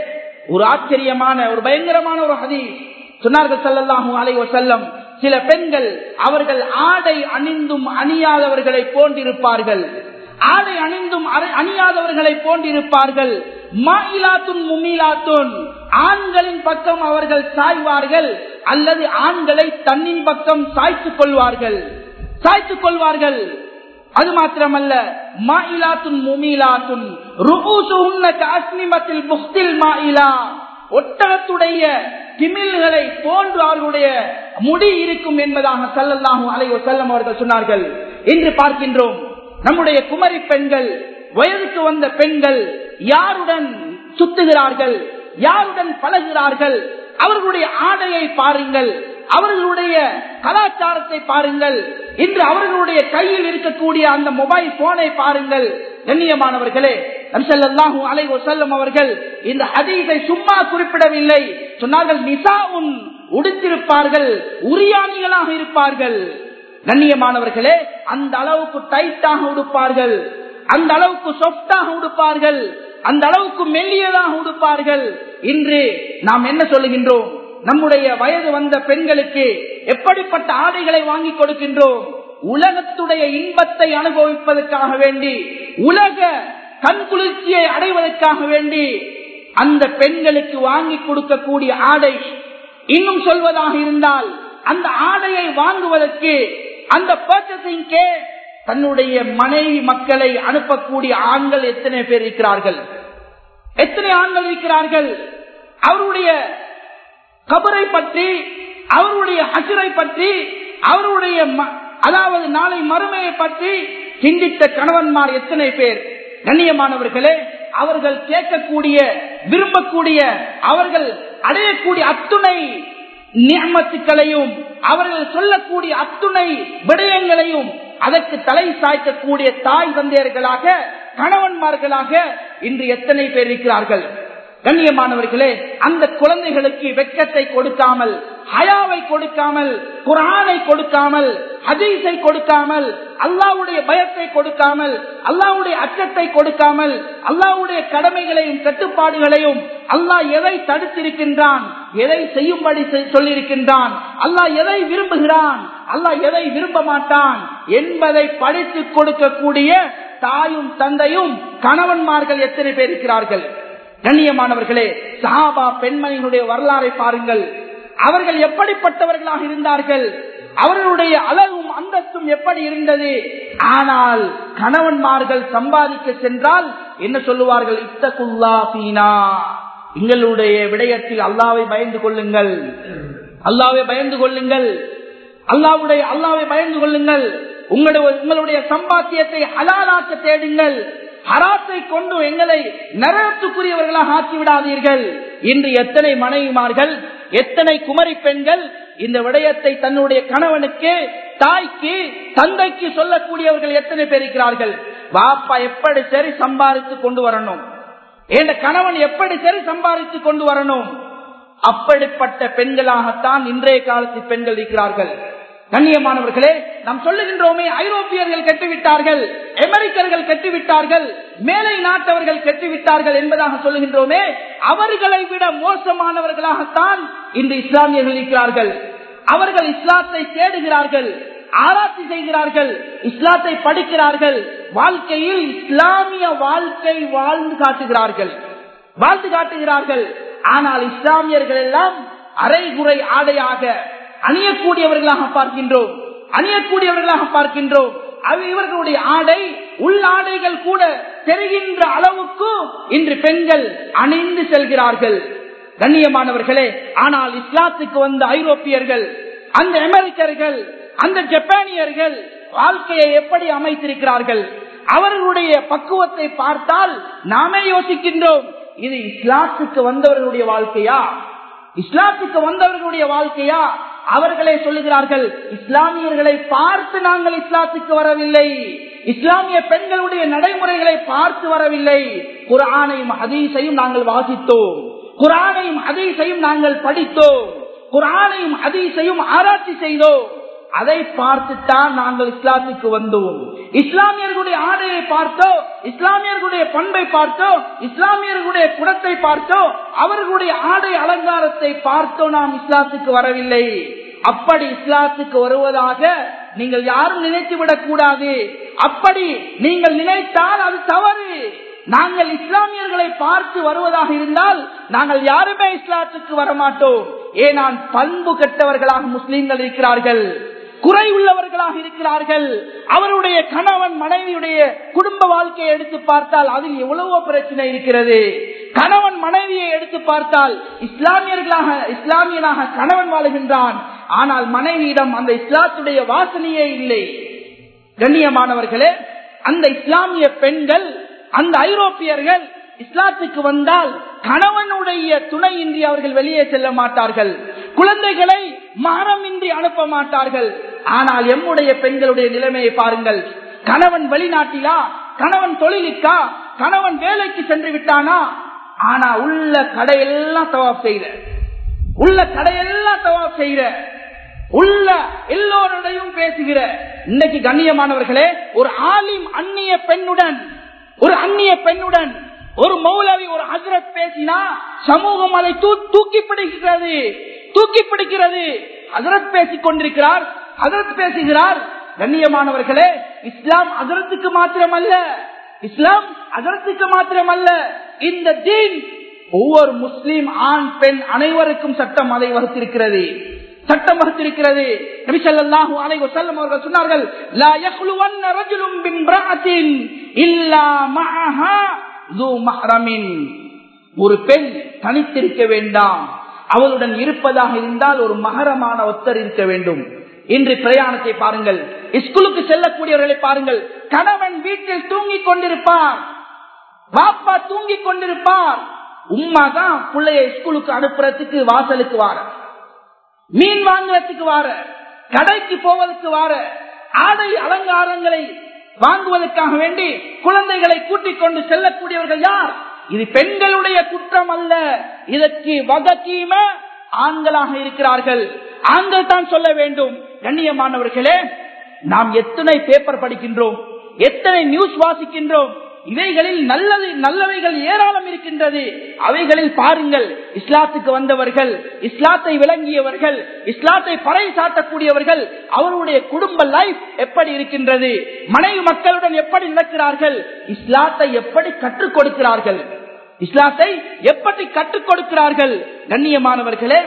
ஒரு ஆச்சரியமான ஒரு பயங்கரமான ஒரு ஹதீஸ் சொன்னார்கள் ஸல்லல்லாஹு அலைஹி வஸல்லம் சில பெண்கள் அவர்கள் ஆடை அணிந்தும் அணியாதவர்களை போன்றிருப்பார்கள் ஆடை அணிந்தும் அரை- அணியாதவர்களை போன்றிருப்பார்கள் மாயிலாத்துன் முமீலாத்துன் ஆண்களின் பக்கம் அவர்கள் சாய்வார்கள் அல்லது ஆண்களை தன்னின் பக்கம் சாய்த்துக் கொள்வார்கள் சாய்த்துக் கொள்வார்கள் அது மாத்திரமல்ல மாயிலாத்துன் முமீலாத்துன் ருபூசுஹுன்ன கஅஸ்னிமத்தில் புக்தில் மாயிலா ஒட்டகத்துடைய திமில்களை போன்று அவர்களுடைய முடி இருக்கும் என்பதாக சல்லல்லாஹு அலைஹி வஸல்லம் அவர்கள் சொன்னார்கள் இன்று பார்க்கின்றோம் நம்முடைய குமரி பெண்கள் வயதுக்கு வந்த பெண்கள் யாருடன் சுத்துகிறார்கள் யாருடன் பழகுகிறார்கள் அவர்களுடைய ஆடையை பாருங்கள் அவர்களுடைய கலாச்சாரத்தை பாருங்கள் இன்று அவர்களுடைய கையில் இருக்கக்கூடிய அந்த மொபைல் போனை பாருங்கள் கண்ணியமானவர்களே நம்சல்லாஹூ அலை செல்லும் அவர்கள் இந்த ஹதீஸை சும்மா குறிப்பிடவில்லை சொன்னார்கள் நிசாவும் உடுத்திருப்பார்கள் உரியாணிகளாக இருப்பார்கள் கண்ணியமானவர்களே அந்த அளவுக்கு டைட்டாக உடுப்பார்கள் அந்த அளவுக்கு சொப்டாக உடுப்பார்கள் அந்த அளவுக்கு மெல்லியதாக உடுப்பார்கள் இன்று நாம் என்ன சொல்லுகின்றோம் நம்முடைய வயது வந்த பெண்களுக்கு எப்படிப்பட்ட ஆடைகளை வாங்கி கொடுக்கின்றோம் உலகத்துடைய இன்பத்தை அனுபவிப்பதற்காக வேண்டி உலக கண்குளிர்ச்சியை அடைவதற்காக வேண்டி அந்த பெண்களுக்கு வாங்கி கொடுக்கக்கூடிய ஆடை இன்னும் சொல்வதாக இருந்தால் அந்த ஆடையை வாங்குவதற்கு அந்த பர்ச்சசிங்கே தன்னுடைய மனைவி மக்களை அனுப்பக்கூடிய ஆண்கள் எத்தனை பேர் இருக்கிறார்கள் எத்தனை ஆண்கள் இருக்கிறார்கள் அவருடைய கபரை பற்றி அவருடைய ஹசரை பற்றி அவருடைய ம- அதாவது நாளை மறுமையை பற்றி சிந்தித்த கணவன்மார் எத்தனை பேர் கண்ணியமானவர்களே அவர்கள் கேட்கக்கூடிய விரும்பக்கூடிய அவர்கள் அடையக்கூடிய அத்துணை நியமத்துக்களையும் அவர்கள் சொல்லக்கூடிய அத்துணை விடயங்களையும் அதற்கு தலை சாய்க்கக்கூடிய தாய் தந்தையர்களாக கணவன்மார்களாக இன்று எத்தனை பேர் இருக்கிறார்கள் கண்ணியமானவர்களே அந்த குழந்தைகளுக்கு வெக்கத்தை கொடுக்காமல் ஹயாவை கொடுக்காமல் குரானை கொடுக்காமல் ஹதீஸை கொடுக்காமல் அல்லாவுடைய பயத்தை கொடுக்காமல் அல்லாவுடைய அச்சத்தை கொடுக்காமல் அல்லாவுடைய கடமைகளையும் கட்டுப்பாடுகளையும் அல்லாஹ் எதை தடுத்திருக்கின்றான் எதை செய்யும்படி செய்- சொல்லியிருக்கின்றான் அல்லாஹ் எதை விரும்புகிறான் அல்லாஹ் எதை விரும்ப மாட்டான் என்பதை படித்து கொடுக்கக்கூடிய தாயும் தந்தையும் கணவன்மார்கள் எத்தனை பேர் இருக்கிறார்கள் கண்ணியமானவர்களே சஹாபா பெண்மணிகளுடைய வரலாறை பாருங்கள் அவர்கள் எப்படிப்பட்டவர்களாக இருந்தார்கள் அவர்களுடைய அழகும் அந்தஸ்தும் எப்படி இருந்தது ஆனால் கணவன்மார்கள் சம்பாதிக்க சென்றால் என்ன சொல்லுவார்கள் இத்தகுல்லா சீனா எங்களுடைய விடயத்தில் அல்லாவை பயந்து கொள்ளுங்கள் அல்லாவை பயந்து கொள்ளுங்கள் அல்லாவுடைய அல்லாவை பயந்து கொள்ளுங்கள் உங்களுடைய உங்களுடைய சம்பாத்தியத்தை ஹலாலாக்க தேடுங்கள் ஹராத்தை கொண்டு எங்களை நரகத்துக்குரியவர்களாக ஆக்கி விடாதீர்கள் இன்று எத்தனை மனைவிமார்கள் எத்தனை குமரி பெண்கள் இந்த விடயத்தை தன்னுடைய கணவனுக்கு தாய்க்கு தந்தைக்கு சொல்லக்கூடியவர்கள் எத்தனை பேர் இருக்கிறார்கள் வாப்பா எப்படி சரி சம்பாதித்து கொண்டு வரணும் என் கணவன் எப்படி சரி சம்பாதித்து கொண்டு வரணும் அப்படிப்பட்ட பெண்களாகத்தான் இன்றைய காலத்து பெண்கள் இருக்கிறார்கள் கண்ணியமானவர்களே நாம் சொல்லுகின்றோமே ஐரோப்பியர்கள் கட்டிவிட்டார்கள் அமெரிக்கர்கள் கட்டிவிட்டார்கள் மேலை நாட்டவர்கள் கட்டிவிட்டார்கள் என்பதாக சொல்லுகின்றோமே அவர்களை விட மோசமானவர்களாகத்தான் இன்று இஸ்லாமியர்கள் இருக்கிறார்கள் அவர்கள் இஸ்லாத்தை தேடுகிறார்கள் ஆராய்ச்சி செய்கிறார்கள் இஸ்லாத்தை படிக்கிறார்கள் வாழ்க்கையில் இஸ்லாமிய வாழ்க்கை வாழ்ந்து காட்டுகிறார்கள் வாழ்ந்து காட்டுகிறார்கள் ஆனால் இஸ்லாமியர்கள் எல்லாம் அரைகுறை ஆடையாக அணியக்கூடியவர்களாக பார்க்கின்றோம் அணியக்கூடியவர்களாக பார்க்கின்றோம் அது இவர்களுடைய ஆடை உள்ளாடைகள் கூட தெரிகின்ற அளவுக்கு இன்று பெண்கள் அணிந்து செல்கிறார்கள் கண்ணியமானவர்களே ஆனால் இஸ்லாத்துக்கு வந்த ஐரோப்பியர்கள் அந்த அமெரிக்கர்கள் அந்த ஜப்பானியர்கள் வாழ்க்கையை எப்படி அமைத்திருக்கிறார்கள் அவர்களுடைய பக்குவத்தை பார்த்தால் நாமே யோசிக்கின்றோம் இது இஸ்லாத்துக்கு வந்தவர்களுடைய வாழ்க்கையா இஸ்லாத்துக்கு வந்தவர்களுடைய வாழ்க்கையா அவர்களே சொல்லுகிறார்கள் இஸ்லாமியர்களை பார்த்து நாங்கள் இஸ்லாத்துக்கு வரவில்லை இஸ்லாமிய பெண்களுடைய நடைமுறைகளை பார்த்து வரவில்லை குரானையும் ஹதீஸையும் நாங்கள் வாசித்தோம் குரானையும் ஹதீஸையும் நாங்கள் படித்தோம் குரானையும் ஹதீஸையும் ஆராய்ச்சி செய்தோம் அதை பார்த்துத்தான் நாங்கள் இஸ்லாத்துக்கு வந்தோம் இஸ்லாமியர்களுடைய ஆடையை பார்த்தோ இஸ்லாமியர்களுடைய பண்பை பார்த்தோ இஸ்லாமியர்களுடைய குணத்தை பார்த்தோ அவர்களுடைய ஆடை அலங்காரத்தை பார்த்தோ நாம் இஸ்லாத்துக்கு வரவில்லை அப்படி இஸ்லாத்துக்கு வருவதாக நீங்கள் யாரும் நினைத்து விடக் கூடாது அப்படி நீங்கள் நினைத்தால் அது தவறு நாங்கள் இஸ்லாமியர்களை பார்த்து வருவதாக இருந்தால் நாங்கள் யாருமே இஸ்லாத்துக்கு வரமாட்டோம் ஏனால் பண்பு கெட்டவர்களாக முஸ்லீம்கள் இருக்கிறார்கள் குறை உள்ளவர்களாக இருக்கிறார்கள் அவருடைய கணவன் மனைவியுடைய குடும்ப வாழ்க்கையை எடுத்து பார்த்தால் அதில் எவ்வளவோ பிரச்சனை இருக்கிறது கணவன் மனைவியை எடுத்து பார்த்தால் இஸ்லாமியர்களாக இஸ்லாமியனாக கணவன் வாழுகின்றான் ஆனால் மனைவியிடம் அந்த இஸ்லாத்துடைய வாசனையே இல்லை கண்ணியமானவர்களே அந்த இஸ்லாமிய பெண்கள் அந்த ஐரோப்பியர்கள் இஸ்லாத்துக்கு வந்தால் கணவனுடைய துணையின்றி அவர்கள் வெளியே செல்ல மாட்டார்கள் குழந்தைகளை மரமின்றி அனுப்ப மாட்டார்கள் ஆனால் எம்முடைய பெண்களுடைய நிலைமையை பாருங்கள் கணவன் வெளிநாட்டிலா கணவன் தொழிலுக்கா கணவன் வேலைக்கு சென்று விட்டானா ஆனா உள்ள கடையெல்லாம் தவாப் செய்யற உள்ள கடையெல்லாம் தவாப் செய்யற உள்ள எல்லோருடையும் பேசுகிற இன்னைக்கு கண்ணியமானவர்களே ஒரு ஆலிம் அந்நிய பெண்ணுடன் ஒரு அந்நிய பெண்ணுடன் ஒரு மௌலவி ஒரு ஹசரத் பேசினா சமூகம் அதை தூக்கி பிடிக்கிறது தூக்கி பிடிக்கிறது ஹசரத் பேசிக் கொண்டிருக்கிறார் ஹசரத் பேசுகிறார் கண்ணியமானவர்களே இஸ்லாம் அதரத்துக்கு மாத்திரமல்ல இஸ்லாம் அதரத்துக்கு மாத்திரமல்ல இந்த தீன் ஒவ்வொரு முஸ்லீம் ஆண் பெண் அனைவருக்கும் சட்டம் அதை வகுத்திருக்கிறது சட்டம் வகுத்திருக்கிறது நபிசல்லாஹு அலை வசல்லம் அவர்கள் சொன்னார்கள் லா யஹ்லுவன்ன ரஜுலும் பிம்ரஅத்தின் இல்லா மஅஹா ذو மஹ்ரமின் ஒரு பெண் தனித்திருக்க வேண்டாம் அவளுடன் இருப்பதாக இருந்தால் ஒரு மகரமான ஒத்தர் இருக்க வேண்டும் இன்று பிரயாணத்தை பாருங்கள் ஸ்கூலுக்கு செல்லக்கூடியவர்களை பாருங்கள் கணவன் வீட்டில் தூங்கிக் கொண்டிருப்பார் பாப்பா தூங்கிக் கொண்டிருப்பார் உமா தான் பிள்ளைய ஸ்கூலுக்கு அனுப்புறதுக்கு வாசலுக்கு வார மீன் வாங்குறதுக்கு வார கடைக்கு போவதற்கு வார ஆடை அலங்காரங்களை வாங்குவதற்காக வேண்டி குழந்தைகளை கூட்டிக் கொண்டு செல்லக்கூடியவர்கள் யார் இது பெண்களுடைய குற்றம் அல்ல இதற்கு வகக்கீம ஆண்களாக இருக்கிறார்கள் ஆண்கள் தான் சொல்ல வேண்டும் கண்ணியமானவர்களே நாம் எத்தனை பேப்பர் படிக்கின்றோம் எத்தனை நியூஸ் வாசிக்கின்றோம் இவைகளில் நல்லது நல்லவைகள் ஏராளம் இருக்கின்றது அவைகளில் பாருங்கள் இஸ்லாத்துக்கு வந்தவர்கள் இஸ்லாத்தை விளங்கியவர்கள் இஸ்லாத்தை பறை சாட்டக்கூடியவர்கள் அவருடைய குடும்ப லைஃப் எப்படி இருக்கின்றது மனைவி மக்களுடன் எப்படி நடக்கிறார்கள் இஸ்லாத்தை எப்படி கற்றுக் கொடுக்கிறார்கள் இஸ்லாத்தை எப்படி கற்றுக் கொடுக்கிறார்கள் கண்ணியமானவர்களே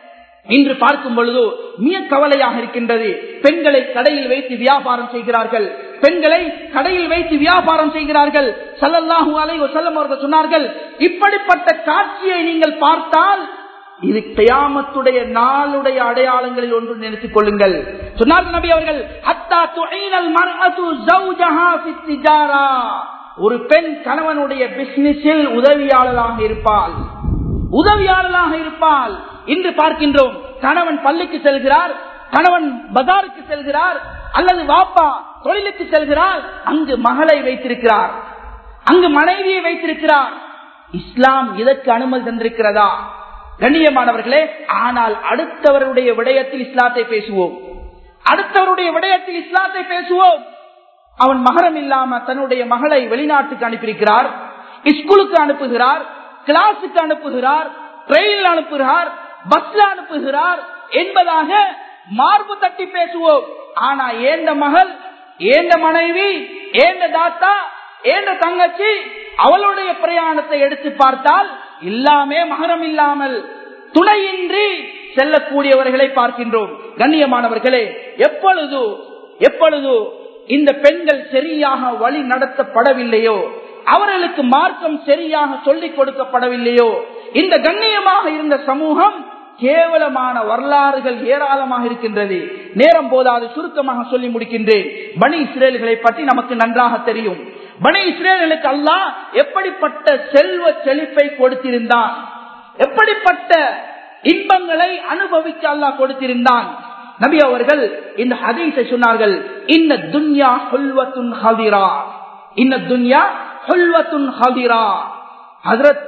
இன்று பார்க்கும் பொழுது மிக கவலையாக இருக்கின்றது பெண்களை கடையில் வைத்து வியாபாரம் செய்கிறார்கள் பெண்களை கடையில் வைத்து வியாபாரம் செய்கிறார்கள் சல்லல்லாஹூ அலை செல்லம் அவர்கள் சொன்னார்கள் இப்படிப்பட்ட காட்சியை நீங்கள் பார்த்தால் இது கயாமத்துடைய நாளுடைய அடையாளங்களில் ஒன்று நினைத்துக் கொள்ளுங்கள் சொன்னார்கள் நபி அவர்கள் ஹத்தா துஐனல் மர்அத்து ஜௌஜஹா ஃபித் திஜாரா ஒரு பெண் கணவனுடைய பிசினஸில் உதவியாளராக இருப்பாள் உதவியாளராக இருப்பாள் இன்று பார்க்கின்றோம் கணவன் பள்ளிக்கு செல்கிறார் கணவன் பஜாருக்கு செல்கிறார் அல்லது வாப்பா தொழிலுக்கு செல்கிறார் அங்கு மகளை வைத்திருக்கிறார் அங்கு மனைவியை வைத்திருக்கிறார் இஸ்லாம் இதற்கு அனுமதி தந்திருக்கிறதா கண்ணியமானவர்களே ஆனால் அடுத்தவருடைய விடயத்தில் இஸ்லாத்தை பேசுவோம் அடுத்தவருடைய விடயத்தில் இஸ்லாத்தை பேசுவோம் அவன் மகரம் இல்லாம தன்னுடைய மகளை வெளிநாட்டுக்கு அனுப்பியிருக்கிறார் ஸ்கூலுக்கு அனுப்புகிறார் கிளாஸுக்கு அனுப்புகிறார் ட்ரெயினில் அனுப்புகிறார் பஸ்ல அனுப்புகிறார் என்பதாக மார்பு தட்டி பேசுவோம் ஆனா ஏந்த மகள் ஏந்த மனைவி ஏந்த தாத்தா ஏந்த தங்கச்சி அவளுடைய பிரயாணத்தை எடுத்து பார்த்தால் எல்லாமே மகரம் இல்லாமல் துணையின்றி செல்லக்கூடியவர்களை பார்க்கின்றோம் கண்ணியமானவர்களே எப்பொழுது எப்பொழுது இந்த பெண்கள் சரியாக வழி நடத்தப்படவில்லையோ அவர்களுக்கு மார்க்கம் சரியாக சொல்லிக் கொடுக்கப்படவில்லையோ இந்த கண்ணியமாக இருந்த சமூகம் கேவலமான வரலாறுகள் ஏராளமாக இருக்கின்றது நேரம் போதாது சுருக்கமாக சொல்லி முடிக்கின்றேன் பனி இஸ்ரேல்களை பற்றி நமக்கு நன்றாக தெரியும் பனி இஸ்ரேல்களுக்கு அல்லாஹ் எப்படிப்பட்ட செல்வ செழிப்பை கொடுத்திருந்தான் எப்படிப்பட்ட இன்பங்களை அனுபவிக்க அல்லாஹ் கொடுத்திருந்தான் நபி அவர்கள் இந்த ஹதீஸை சொன்னார்கள் இந்த துன்யா ஹுல்வத்துன் ஹதிரா இந்த துன்யா ஹுல்வத்துன் ஹதிரா ஹதரத்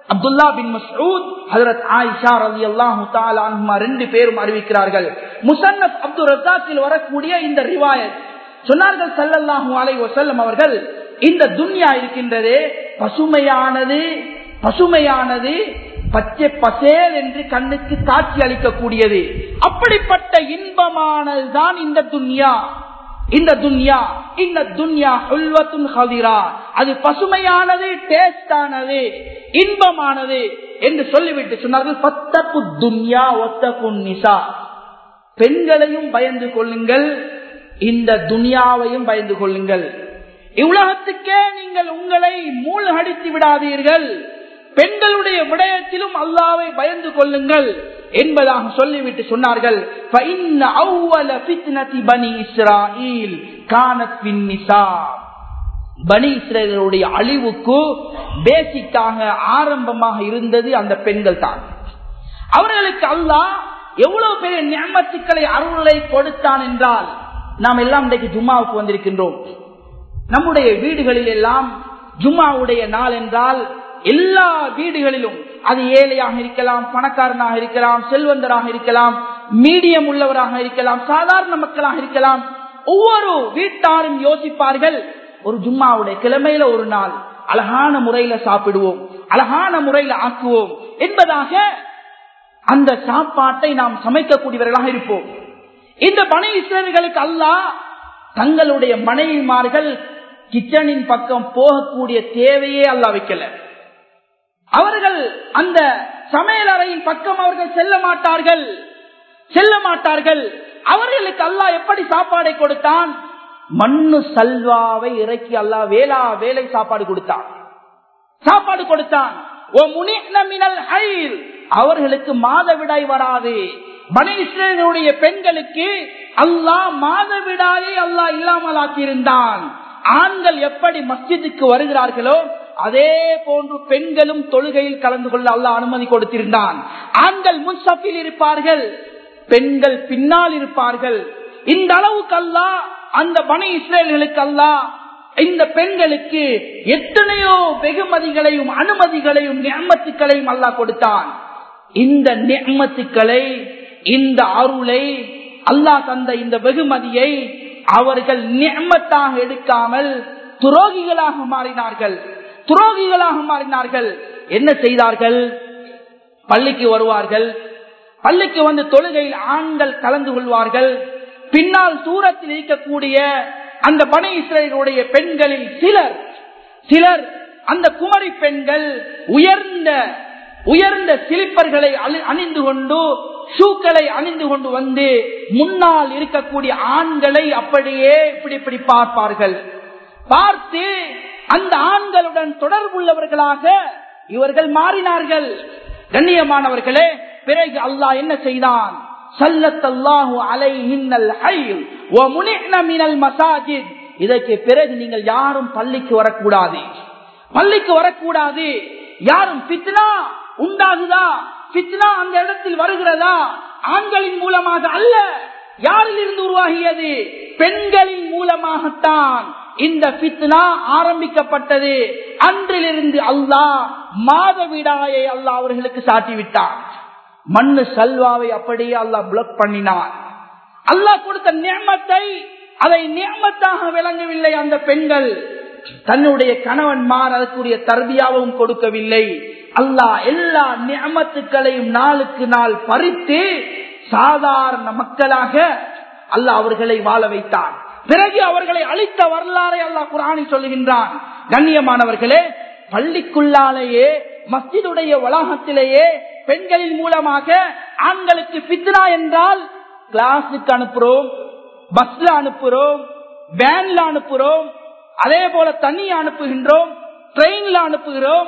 அப்துல்லா பின் மசூத் ஹதரத் ஆயிஷா ரவி அல்லாஹு தாலா ரெண்டு பேரும் அறிவிக்கிறார்கள் முசன்னப் அப்துல் ரசாத்தில் வரக்கூடிய இந்த ரிவாயத் சொன்னார்கள் சல்லல்லாஹு அலை வசல்லம் அவர்கள் இந்த துன்யா இருக்கின்றதே பசுமையானது பசுமையானது பச்சை பசேல் என்று கண்ணுக்கு காட்சி அளிக்கக்கூடியது அப்படிப்பட்ட இன்பமானதுதான் இந்த துன்யா இந்த துன்யா இந்த துன்யா ஹுல்வத்துன் ஹதிரா அது பசுமையானது டேஸ்டானது இன்பமானது என்று சொல்லிவிட்டு சொன்னார்கள் பத்தப்பு துன்யா ஒத்தகு நிசா பெண்களையும் பயந்து கொள்ளுங்கள் இந்த துனியாவையும் பயந்து கொள்ளுங்கள் இவ்வுலகத்துக்கே நீங்கள் உங்களை மூழ்கடித்து விடாதீர்கள் பெண்களுடைய விடயத்திலும் அல்லாவை பயந்து கொள்ளுங்கள் என்பதாக சொல்லிவிட்டு சொன்னார்கள் பனி இஸ்ரேலுடைய அழிவுக்கு பேசிக்காக ஆரம்பமாக இருந்தது அந்த பெண்கள் தான் அவர்களுக்கு அல்லாஹ் எவ்வளவு பெரிய நியமத்துக்களை அருளை கொடுத்தான் என்றால் நாம் எல்லாம் இன்றைக்கு ஜும்மாவுக்கு வந்திருக்கின்றோம் நம்முடைய வீடுகளில் எல்லாம் ஜும்மாவுடைய நாள் என்றால் எல்லா வீடுகளிலும் அது ஏழையாக இருக்கலாம் பணக்காரனாக இருக்கலாம் செல்வந்தராக இருக்கலாம் மீடியம் உள்ளவராக இருக்கலாம் சாதாரண மக்களாக இருக்கலாம் ஒவ்வொரு வீட்டாரும் யோசிப்பார்கள் ஒரு ஜும்மாவுடைய கிழமையில ஒரு நாள் அழகான முறையில சாப்பிடுவோம் அழகான முறையில ஆக்குவோம் என்பதாக அந்த சாப்பாட்டை நாம் சமைக்கக்கூடியவர்களாக இருப்போம் இந்த பனை இஸ்ரேல்களுக்கு அல்லாஹ் தங்களுடைய மனைவிமார்கள் கிச்சனின் பக்கம் போகக்கூடிய தேவையே அல்லா வைக்கல அவர்கள் அந்த சமையல் அறையின் பக்கம் அவர்கள் செல்ல மாட்டார்கள் செல்ல மாட்டார்கள் அவர்களுக்கு அல்லாஹ் எப்படி சாப்பாடை கொடுத்தான் மண்ணு சல்வாவை இறக்கி அல்லாஹ் வேளா வேலை சாப்பாடு கொடுத்தான் சாப்பாடு கொடுத்தான் அவர்களுக்கு மாதவிடாய் வராது பனீஸ்வரனுடைய பெண்களுக்கு அல்லாஹ் மாதவிடாயை அல்லாஹ் இல்லாமல் ஆக்கியிருந்தான் ஆண்கள் எப்படி மஸ்ஜிதுக்கு வருகிறார்களோ அதே போன்று பெண்களும் தொழுகையில் கலந்து கொள்ள அல்லாஹ் அனுமதி கொடுத்திருந்தான் ஆண்கள் முன்சப்பில் இருப்பார்கள் பெண்கள் பின்னால் இருப்பார்கள் இந்த அளவுக்கு அல்லாஹ் அந்த பனி இஸ்ரேல்களுக்கு அல்லாஹ் இந்த பெண்களுக்கு எத்தனையோ வெகுமதிகளையும் அனுமதிகளையும் நியமத்துக்களையும் அல்லாஹ் கொடுத்தான் இந்த நியமத்துக்களை இந்த அருளை அல்லாஹ் தந்த இந்த வெகுமதியை அவர்கள் நியமத்தாக எடுக்காமல் துரோகிகளாக மாறினார்கள் துரோகிகளாக மாறினார்கள் என்ன செய்தார்கள் பள்ளிக்கு வருவார்கள் பள்ளிக்கு வந்து தொழுகையில் ஆண்கள் கலந்து கொள்வார்கள் பின்னால் தூரத்தில் இருக்கக்கூடிய அந்த பனை இஸ்ரேலுடைய பெண்களில் சிலர் சிலர் அந்த குமரி பெண்கள் உயர்ந்த உயர்ந்த சிலிப்பர்களை அணிந்து கொண்டு ஷூக்களை அணிந்து கொண்டு வந்து முன்னால் இருக்கக்கூடிய ஆண்களை அப்படியே இப்படி இப்படி பார்ப்பார்கள் பார்த்து அந்த ஆண்களுடன் தொடர்புள்ளவர்களாக இவர்கள் மாறினார்கள் கண்ணியமானவர்களே பிறகு அல்லாஹ் என்ன செய்தான் சல்லத்தல்லாஹு அலைஹின்னல் ஹைல் வ முனிஹ்ன மினல் மசாஜித் இதற்கு பிறகு நீங்கள் யாரும் பள்ளிக்கு வரக்கூடாது பள்ளிக்கு வரக்கூடாது யாரும் பித்னா உண்டாகுதா பித்னா அந்த இடத்தில் வருகிறதா ஆண்களின் மூலமாக அல்ல யாரில் இருந்து உருவாகியது பெண்களின் மூலமாகத்தான் இந்த பித்னா ஆரம்பிக்கப்பட்டது அன்றிலிருந்து அல்லாஹ் மாதவிடாயை அல்லாஹ் அவர்களுக்கு சாட்டிவிட்டான் மண்ணு சல்வாவை அப்படியே அல்லாஹ் பிளாக் பண்ணினான் அல்லாஹ் கொடுத்த நியமத்தை அதை நியமத்தாக விளங்கவில்லை அந்த பெண்கள் தன்னுடைய கணவன்மார் அதற்குரிய தர்பியாவும் கொடுக்கவில்லை அல்லாஹ் எல்லா நியமத்துக்களையும் நாளுக்கு நாள் பறித்து சாதாரண மக்களாக அல்லாஹ் அவர்களை வாழ வைத்தான் பிறகு அவர்களை அழித்த வரலாறை அல்லாஹ் குரானி சொல்லுகின்றான் கண்ணியமானவர்களே பள்ளிக்குள்ளாலேயே மஸ்ஜிதுடைய வளாகத்திலேயே பெண்களின் மூலமாக ஆண்களுக்கு பித்னா என்றால் கிளாஸுக்கு அனுப்புறோம் பஸ்ல அனுப்புறோம் வேன்ல அனுப்புறோம் அதே போல தண்ணி அனுப்புகின்றோம் ட்ரெயின்ல அனுப்புகிறோம்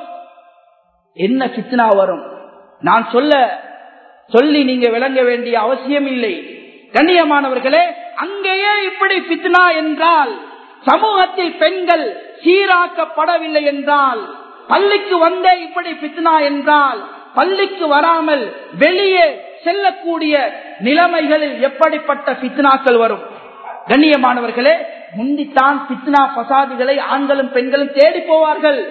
என்ன பித்னா வரும் நான் சொல்ல சொல்லி நீங்க விளங்க வேண்டிய அவசியம் இல்லை கண்ணியமானவர்களே அங்கேயே இப்படி பித்னா என்றால் சமூகத்தில் பெண்கள் சீராக்கப்படவில்லை என்றால் பள்ளிக்கு வந்தே இப்படி பித்னா என்றால் பள்ளிக்கு வராமல் வெளியே செல்லக்கூடிய நிலைமைகளில் எப்படிப்பட்ட பித்னாக்கள் வரும் கண்ணியமானவர்களே முந்தித்தான் பித்னா பசாதிகளை ஆண்களும் பெண்களும் தேடி போவார்கள்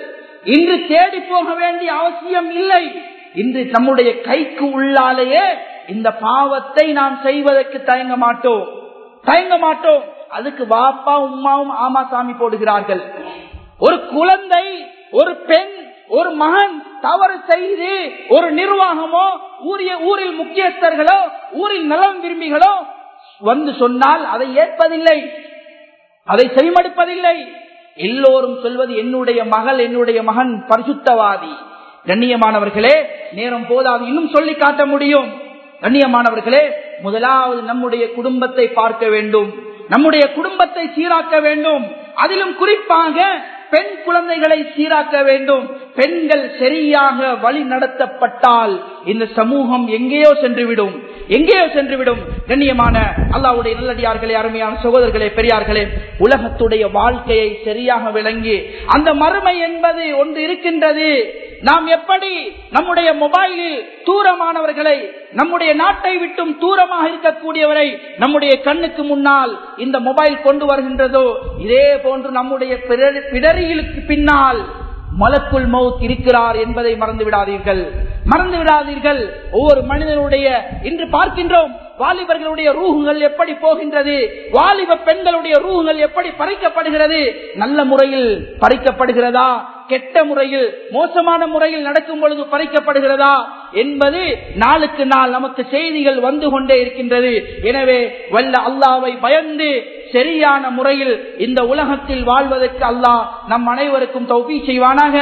இன்று தேடி போக வேண்டிய அவசியம் இல்லை இன்று நம்முடைய கைக்கு உள்ளாலேயே இந்த பாவத்தை நாம் செய்வதற்கு தயங்க மாட்டோம் தயங்க மாட்டோம் அதுக்கு வாப்பா உமாவும் ஆமா சாமி போடுகிறார்கள் ஒரு குழந்தை ஒரு பெண் ஒரு மகன் தவறு செய்து ஒரு நிர்வாகமோ ஊரிய ஊரில் முக்கியஸ்தர்களோ ஊரில் நலம் விரும்பிகளோ வந்து சொன்னால் அதை ஏற்பதில்லை அதை செவிமடுப்பதில்லை எல்லோரும் சொல்வது என்னுடைய மகள் என்னுடைய மகன் பரிசுத்தவாதி கண்ணியமானவர்களே நேரம் போதாது இன்னும் சொல்லி காட்ட முடியும் கண்ணியமானவர்களே முதலாவது நம்முடைய குடும்பத்தை பார்க்க வேண்டும் நம்முடைய குடும்பத்தை சீராக்க வேண்டும் அதிலும் குறிப்பாக பெண் குழந்தைகளை சீராக்க வேண்டும் பெண்கள் சரியாக வழி நடத்தப்பட்டால் இந்த சமூகம் எங்கேயோ சென்றுவிடும் எங்கேயோ சென்றுவிடும் கண்ணியமான அல்லாவுடைய நல்லடியார்களே அருமையான சகோதரர்களே பெரியார்களே உலகத்துடைய வாழ்க்கையை சரியாக விளங்கி அந்த மறுமை என்பது ஒன்று இருக்கின்றது நாம் எப்படி நம்முடைய மொபைலில் தூரமானவர்களை நம்முடைய நாட்டை விட்டும் தூரமாக இருக்கக்கூடியவரை நம்முடைய கண்ணுக்கு முன்னால் இந்த மொபைல் கொண்டு வருகின்றதோ இதே போன்று நம்முடைய பிடரிகளுக்கு பின்னால் மலக்குள் மவுத் இருக்கிறார் என்பதை மறந்து விடாதீர்கள் மறந்து விடாதீர்கள் ஒவ்வொரு மனிதனுடைய இன்று பார்க்கின்றோம் வாலிபர்களுடைய ரூகுகள் எப்படி போகின்றது வாலிப பெண்களுடைய ரூகுகள் எப்படி பறிக்கப்படுகிறது நல்ல முறையில் பறிக்கப்படுகிறதா கெட்ட முறையில் மோசமான முறையில் நடக்கும் பொழுது பறிக்கப்படுகிறதா என்பது நாளுக்கு நாள் நமக்கு செய்திகள் வந்து கொண்டே இருக்கின்றது எனவே வல்ல அல்லாவை பயந்து சரியான முறையில் இந்த உலகத்தில் வாழ்வதற்கு அல்லாஹ் நம் அனைவருக்கும் தௌபி செய்வானாக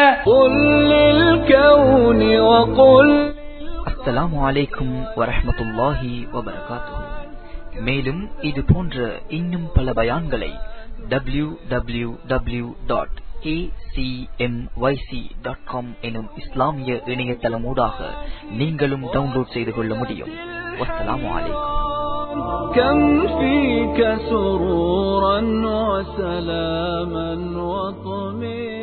அஸ்ஸலாமு அலைக்கும் வரஹமத்துல்லாஹி வபரகாத்துஹு மேலும் இது போன்ற இன்னும் பல பயான்களை W W W dot acmyc.com எனும் இஸ்லாமிய இணையதளமூடாக நீங்களும் டவுன்லோட் செய்து கொள்ள முடியும் வஸ்ஸலாமு அலைக்கும் كم فيك سرورا وسلاما وطمئنا